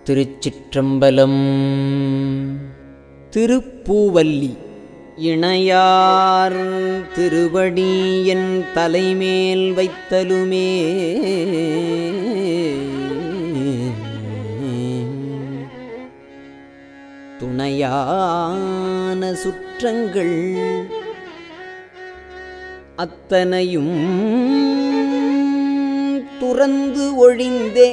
திருச்சிற்றம்பலம் திருப்பூவல்லி இணையார் திருவடி என் தலைமேல் வைத்தலுமே துணையான சுற்றங்கள் அத்தனையும் துறந்து ஒழிந்தே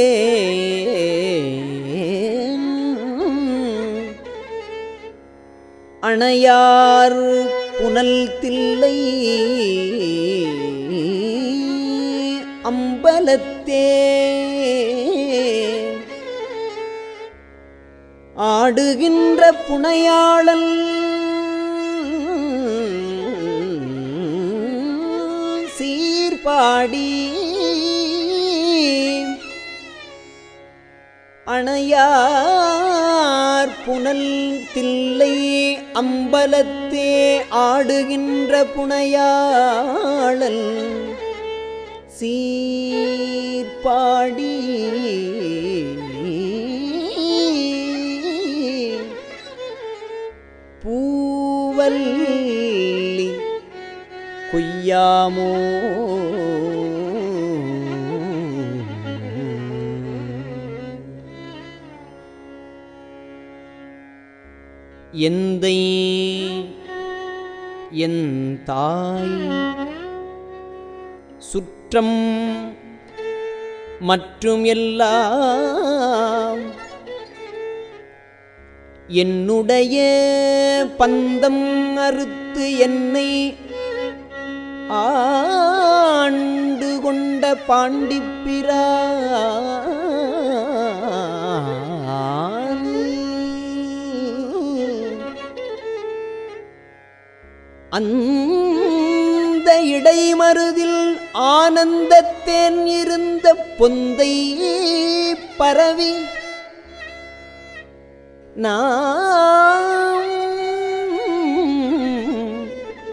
அணையார் புனல் தில்லை அம்பலத்தே ஆடுகின்ற புனையாளல் சீர்பாடி அணையார் புனல் தில்லை அம்பலத்தே ஆடுகின்ற புனையாளல் சீர்பாடி பூவல்லி கொய்யாமோ எந்தை என் தாய் சுற்றம் மற்றும் எல்லாம் என்னுடைய பந்தம் அறுத்து என்னை ஆண்டு கொண்ட பாண்டிப்பிரான் அந்த இடைமருதில் ஆனந்தத்தேன் இருந்த பொந்தை பரவி நாம்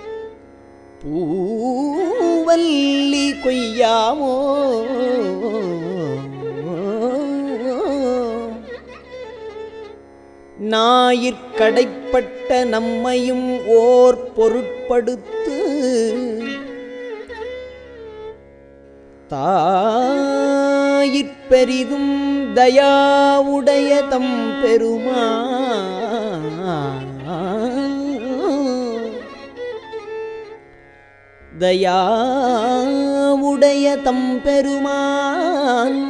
பூவல்லி கொய்யாமோ ஞாயிற்கடைப்பட்ட நம்மையும் ஓர் பொருட்படுத்து தாயிற்பெரிதும் தயாவுடைய தம் பெருமா தயாவுடைய தம் பெருமான்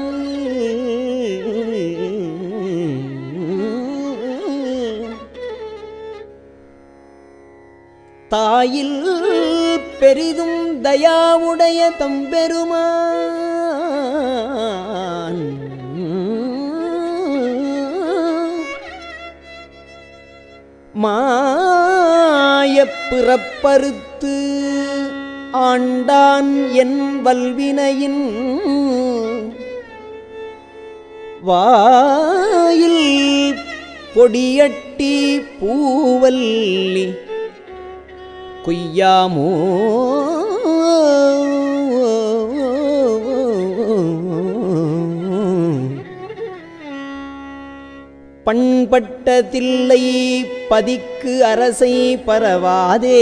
தாயில் பெரிதும் தயாவுடைய தம்பெருமான் மாயப் பிறப்பறுத்து ஆண்டான் என் வல்வினையின் வாயில் பொடியட்டி பூவல்லி கொய்யாமோ பண்பட்ட தில்லை பதிக்கு அரசை பரவாதே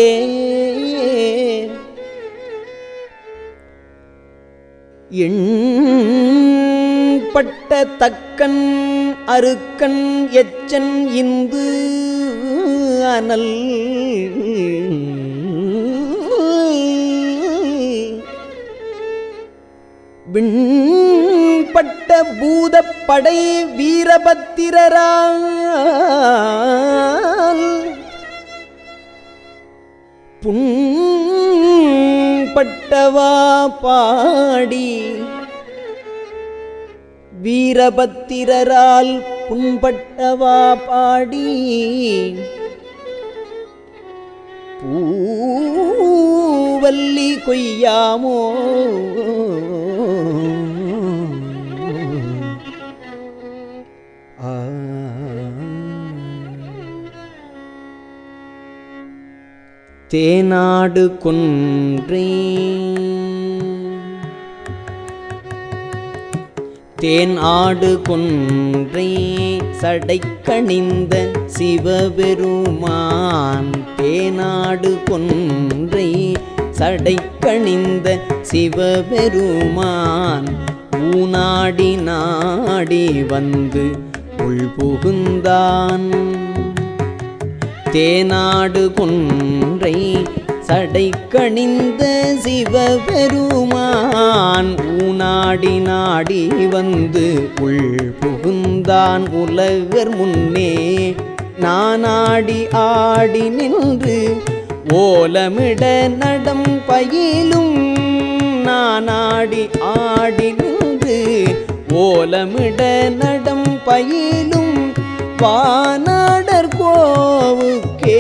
எண்பட்ட தக்கன் அருக்கன் எச்சன் இந்து அனல் விண்பட்ட பூதப்படை வீரபத்திரரால் புண்பட்டவா பாடி வீரபத்திரரால் புண்பட்டவா பாடி பூவல்லி கொய்யாமோ ஆ தேனாடு கொன்றே தேன் ஆடு கொன்றை சடைக்கணிந்த சிவபெருமான் தேனாடு கொன்றை சடைக்கணிந்த சிவபெருமான் ஊனாடி நாடி வந்து உள்புகுந்தான் தேனாடு கொன்றை சடைக்கணிந்த சிவபெருமான் ஊனாடி நாடி வந்து உள் புகுந்தான் உலகர் முன்னே நானாடி ஆடி நின்று ஓலமிட நடம் பயிலும் நானாடி ஆடி நின்று ஓலமிட நடம் பயிலும் வானாடர் கோவுக்கே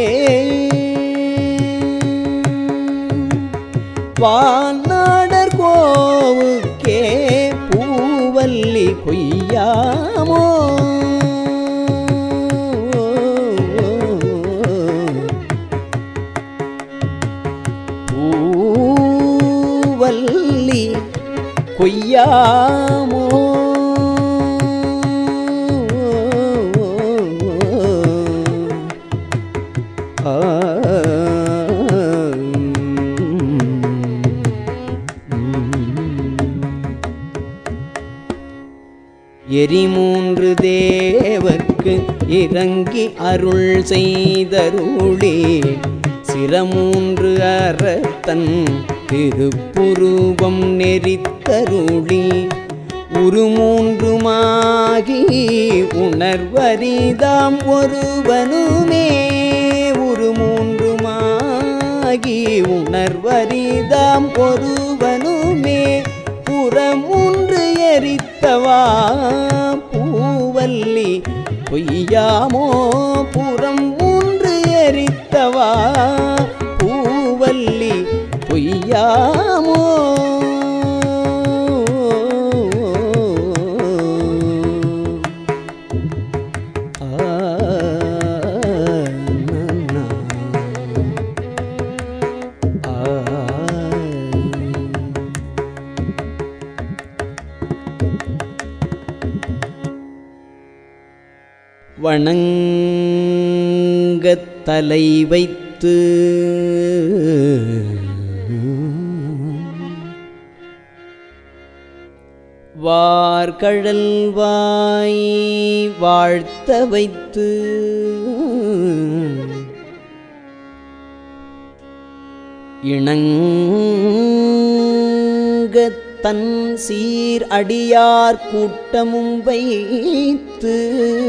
வானாடர் கோவுக்கே பூவல்லி கொய்யாமோ பூவல்லி கொய்யாமோ எரிமூன்று தேவர்க்கு இறங்கி அருள் செய்தருளே சிரமூன்று அறத்தன் திருப்புருவம் நெறித்தருளி உருமூன்றுமாகி உணர்வரிதாம் ஒருவனுமே உருமூன்றுமாகி உணர்வரிதாம் ஒருவனுமே புறமூன்று எரித்தவா பூவல்லி பொய்யாமோ புறம் மூன்று எரித்தவா பூவல்லி பொய்யாமோ ஆ, நன்னா. ஆ. வணங்கத் தலை வைத்து வார்கழல் வாய் வாழ்த்த வைத்து இணங்கத் தன் சீர் அடியார் கூட்டமும் வைத்து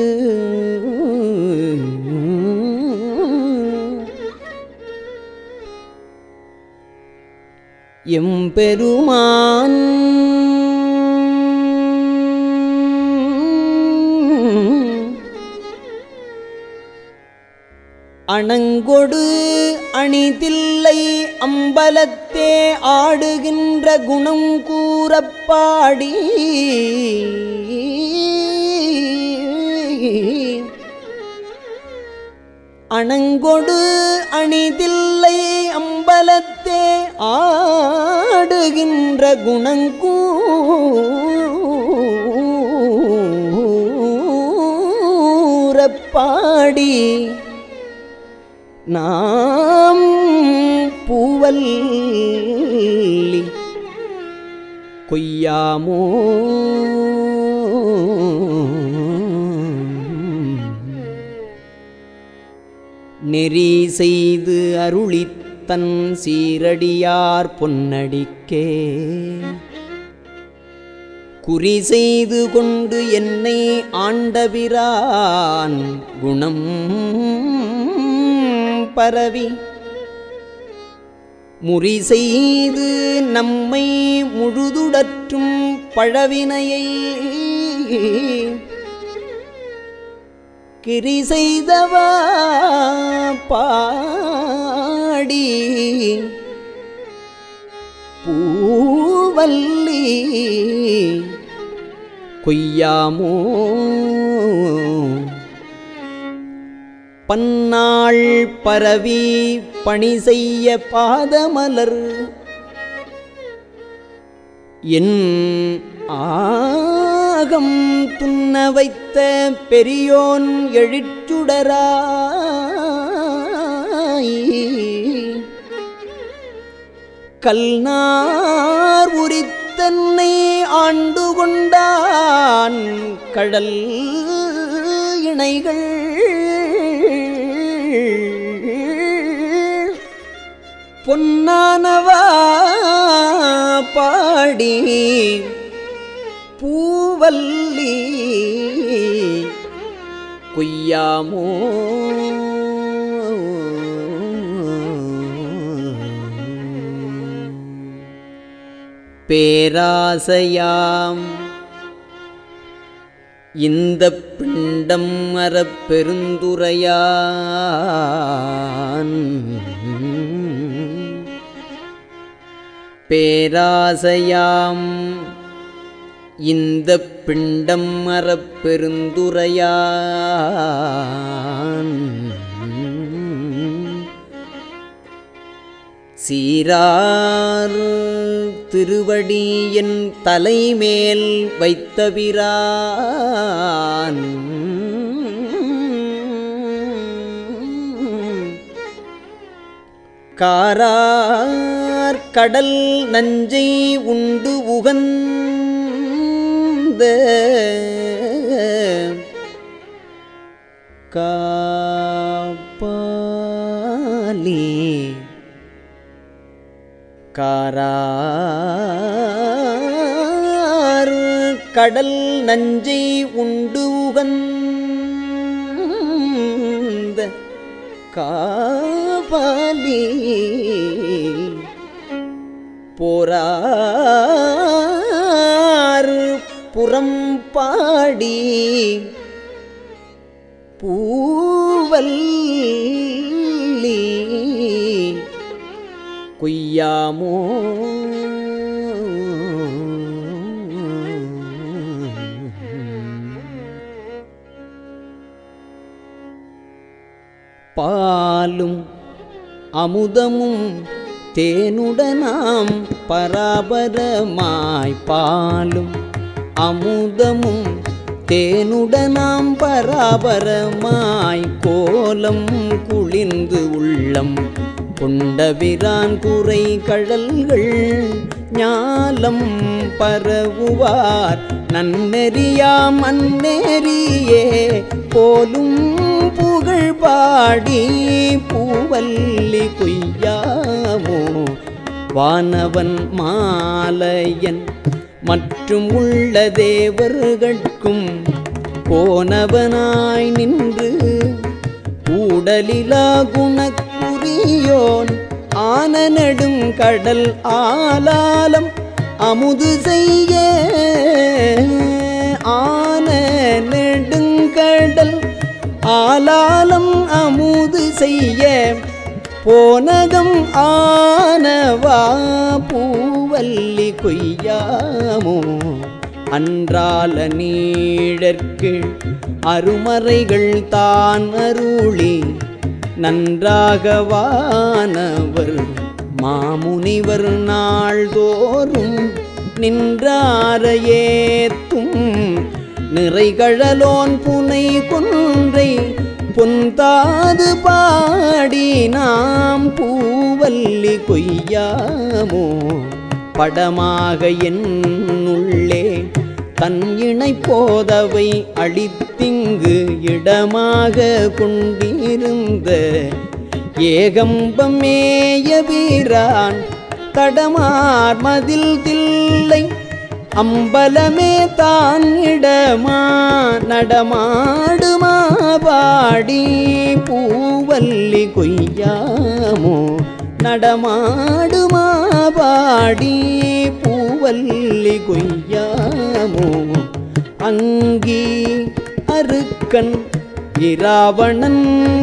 எம்பெருமான் அணங்கொடு அணிதில்லை அம்பலத்தே ஆடுகின்ற குணம் கூறப்பாடி அணங்கொடு அணிதில்லை அம்பலத்தே ஆடுகின்ற குணங்கூறப்பாடி நாம் பூவல்லி கொய்யாமோ நெறி செய்து அருளித்தன் சீரடியார் பொன்னடிக்கே குறி செய்து கொண்டு என்னை ஆண்டபிரான் குணம் பரவி முறி செய்து நம்மை முழுதுடற்றும் பழவினையை கிரி செய்தவா பாடி பூவல்லி கொய்யாமோ பன்னாள் பரவி பணி செய்ய பாதமலர் என் ஆகுலத்தே உலகம் துண்ண வைத்த பெரியோன் எழிச்சுடராய் கல்நார் உரித்தன்னை ஆண்டு கொண்டான் கடல் இணைகள் பொன்னானவா பாடி பூவல்லி கொய்யாமோ பேராசையாம் இந்த பிண்டம் மரப் பெருந்துரையான் பேராசையாம் இந்த பிண்டம் மரப் பெருந்துரையான் சீரார் திருவடி என் தலைமேல் வைத்தபிரான் காரார் கடல் நஞ்சை உண்டு உகந்த காப்பாலி காரார் கடல் நஞ்சை உண்டு உகந்த காபாலி போரார் புறம் பாடி பூவல்லி கொய்யாமோ பாலும் அமுதமும் தேனுடனாம் பராபரமாய் பாலும் அமுதமும் தேனுடனாம் பராபரமாய் கோலம் குளிர்ந்து உள்ளம் கொண்டவிரான் குறை கழல்கள் ஞாலம் பரவுவார் நன்னெறியாம் அந்நெறியே போலும் புகழ் பாடி பூவல்லி கொய்யாமோ வானவன் மாலையன் மற்றும் உள்ள தேவர்கட்கும் போனவனாய் நின்று கூடலிலா குணக்குரியோன் ஆன நெடுங்கடல் ஆலாலம் அமுது செய்ய ஆன நெடுங்கடல் ஆலாலம் அமுது செய்ய போனகம் ஆனவா பூவல்லி கொய்யாமோ அன்றால நீழற்கு அருமறைகள் தான் அருளி நன்றாகவானவர் மாமுனிவர் நாள்தோறும் நின்றாரையேத்தும் நிறைகழலோன் புனை கொன்றை பொந்தாது பாடி நாம் பூவல்லி கொய்யாமோ படமாக என்னுள்ளே தன் இணை போதவை அழித்திங்கு இடமாக கொண்டிருந்த ஏகம்பமேய வீரான் தடமார் மதில் தில்லை அம்பலமே தான் இடமா நடமாடுமா பாடி பூவல்லி கொய்யாமோ நடமாடுமா பாடி பூவல்லி கொய்யாமோ அங்கி அருக்கன் இராவணன்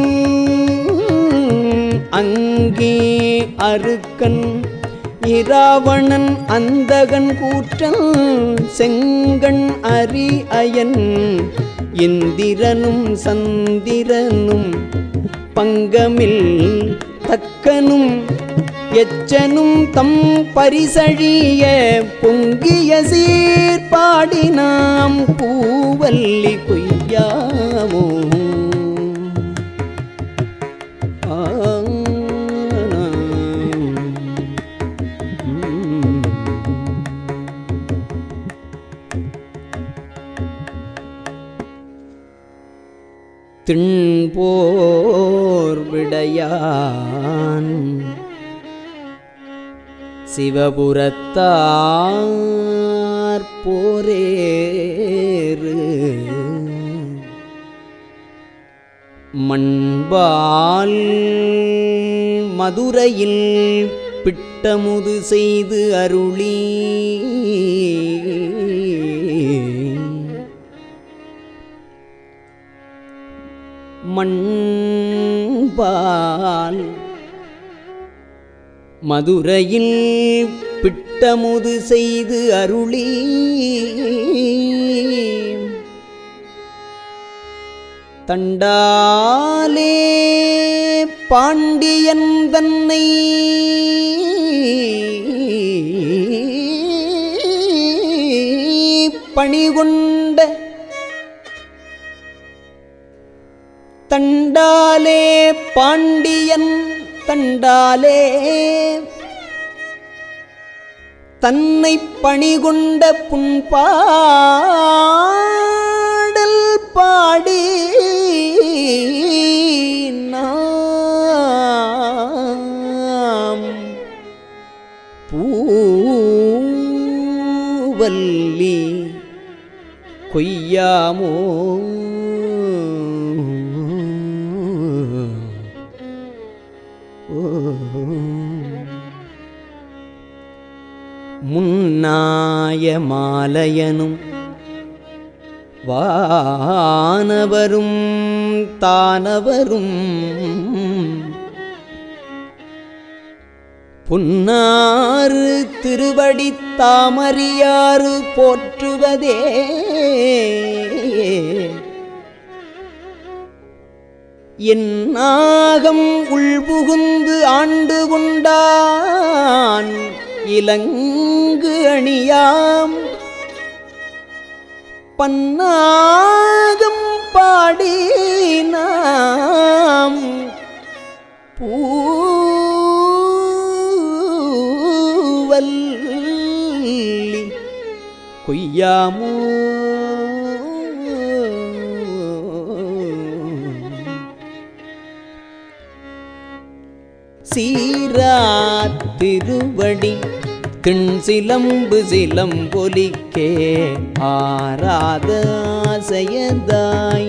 அங்கி அருக்கன் இராவணன் அந்தகன் கூற்றன் செங்கண் அரி அயன் இந்திரனும் சந்திரனும் பங்கமில் தக்கனும் எச்சனும் தம் பரிசழிய பொங்கிய சீர்பாடி நாம் பூவல்லி கொய்யாமோ திண்போர் விடையான் சிவபுரத்தார் போரேறு மண்பால் மதுரையில் பிட்டமுது செய்து அருளி மண்பால் மதுரையில் பிட்டமுது செய்து அருளி தண்டாலே பாண்டியன் தன்னை பணிகொண்ட தண்டாலே பாண்டியன் தண்டாலே தன்னை பணிகொண்ட புண்பாடல் பாடி நாம் பூவல்லி கொய்யாமோ முன்னாய மாலையனும் வானவரும் தானவரும் புன்னாறு திருவடி தாமறியாறு போற்றுவதே என் நாகம் உள்புகுந்து ஆண்டு கொண்டான் இலங்கு அணியாம் பன்னாகம் பாடி நாம் பூவல்லி கொய்யாமோ சீரா திருவடி திண் சிலம்பு சிலம்பொலிக்கே ஆராத ஆசையதாய்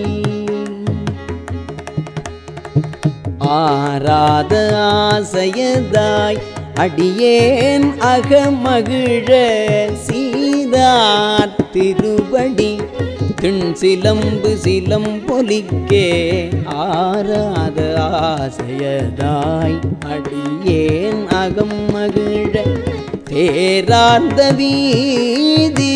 ஆராத ஆசையதாய் அடியேன் அகமகிழ சீதார் திருவடி திண் சிலம்பு சிலம்பொலிக்கே ஆராத ஆசையதாய் அடியேன் அகம் மகிழ தேரார்ந்த வீதி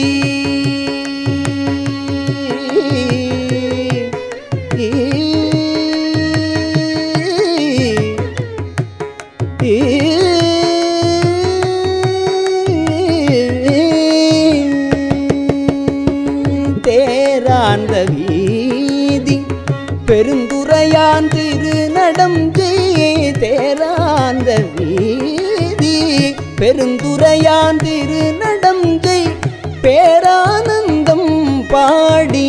தேரார்ந்த வீதி பெருந்துரையான் திருநடம் தேரார்ந்த வீதி பெருந்துரையான் திருநடம் பேரானந்தம் பாடி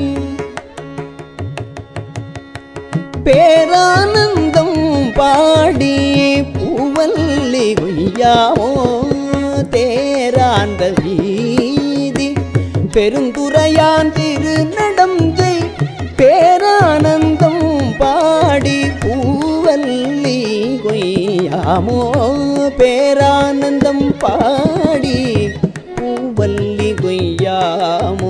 பேரானந்தம் பாடி பூவல்லி கொய்யாமோ தேராந்த வீதி பெருந்துரையான் திருநடம் பேரானந்தம் பாடி பூவல்லி கொய்யாமோ பேரானந்தம் பாடி பூவல்லி கொய்யாமோ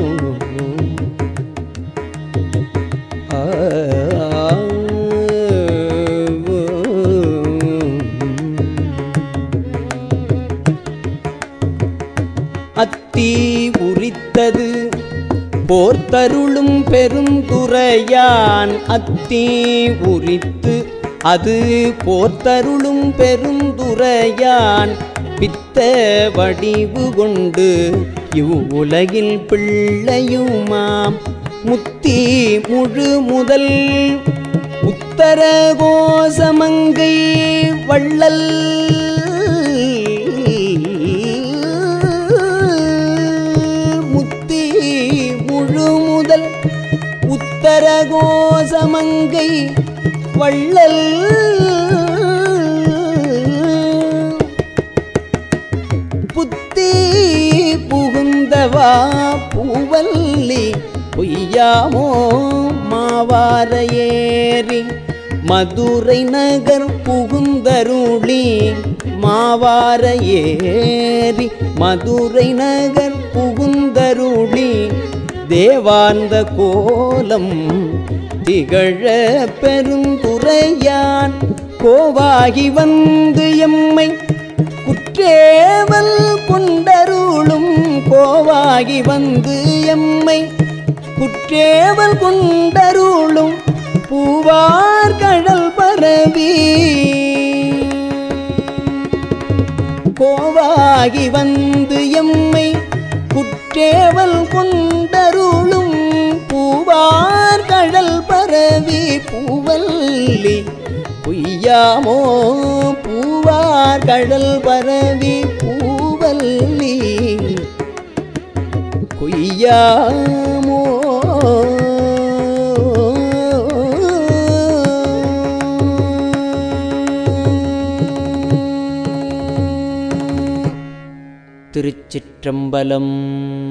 அத்தி உரித்தது போர்த்தருளும் பெரும் துறையான் அத்தி உரித்து அது போர்த்தருளும் பெருந்துரையான் பித்த வடிவு கொண்டு இவ்வுலகில் பிள்ளையுமாம் முத்தி முழு முதல் உத்தர கோசமங்கை வள்ளல் முத்தி முழு முதல் உத்தர கோசமங்கை வள்ளல் புத்தி புகுந்தவா பூவல்லி பொய்யாமோ மாவார ஏறி மதுரை நகர் புகுந்தருளி மாவார ஏறி மதுரை நகர் புகுந்தருளி தேவார்ந்த கோலம் திகழ பெருந்துரையான் கோவாகி வந்து எம்மை குற்றேவல் கொண்டருளும் கோவாகி வந்து எம்மை குற்றேவல் கொண்டருளும் பூவார் கடல் பரவி கோவாகி வந்து எம்மை குற்றேவல் கொண்டருளும் பூவார் கடல் பரவி பூவல்லி பொய்யாமோ பூவார் கடல் பரவி பூவல்லி கொய்யாமோ திருச்சிற்றம்பலம்